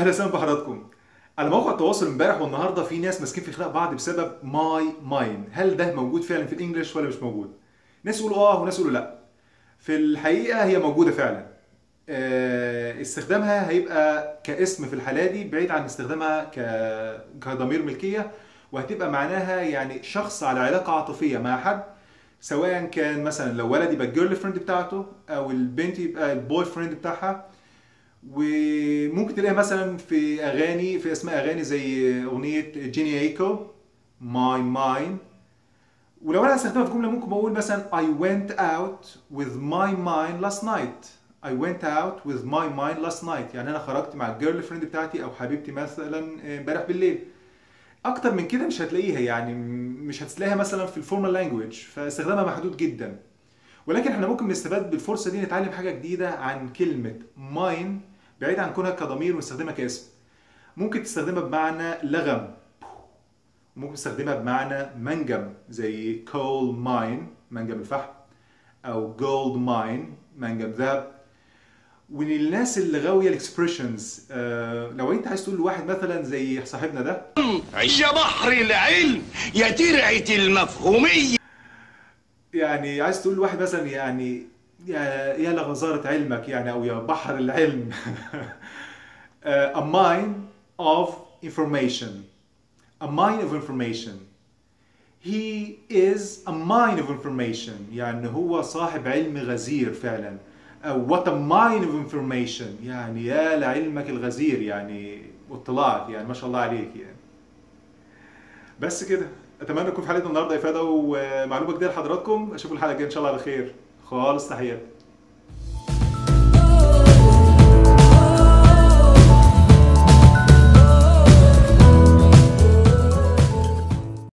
اهلا وسهلا بحضراتكم على موقع التواصل امبارح والنهارده في ناس ماسكين في خناق بعض بسبب ماي ماين هل ده موجود فعلا في الانجليش ولا مش موجود ناس يقولوا اه وناس يقولوا لا في الحقيقه هي موجوده فعلا آه، استخدامها هيبقى كاسم في الحاله دي بعيد عن استخدامها ك... كضمير ملكيه وهتبقى معناها يعني شخص على علاقه عاطفيه مع حد سواء كان مثلا لو ولد يبقى الجيرل فريند بتاعته او البنت يبقى البوي فريند بتاعها وممكن تلاقيها مثلا في اغاني في اسماء اغاني زي اغنيه جيني ايكو ماي ماين ولو انا هستخدمها في جمله ممكن بقول مثلا I went out with my mind last night I went out with my mind last night يعني انا خرجت مع الجيرل فريند بتاعتي او حبيبتي مثلا امبارح بالليل اكتر من كده مش هتلاقيها يعني مش هتلاقيها مثلا في الفورمال لانجويج فاستخدامها محدود جدا ولكن احنا ممكن نستفاد بالفرصه دي نتعلم حاجه جديده عن كلمه ماين بعيد عن كونها كضمير ونستخدمها كاسم ممكن تستخدمها بمعنى لغم ممكن تستخدمها بمعنى منجم زي كول ماين منجم الفحم او جولد ماين منجم ذهب وللناس اللي غاويه الاكسبريشنز آه لو انت عايز تقول لواحد مثلا زي صاحبنا ده يا بحر العلم يا ترعة المفهومية يعني عايز تقول لواحد مثلا يعني يا يا لغزارة علمك يعني او يا بحر العلم a mine of information a mine of information he is a mine of information يعني هو صاحب علم غزير فعلا أو what a mine of information يعني يا لعلمك الغزير يعني واطلاعك يعني ما شاء الله عليك يعني بس كده اتمنى تكون في حلقه النهارده افاده ومعلومه جديده لحضراتكم اشوف الحلقه الجايه ان شاء الله على خير خالص تحياتي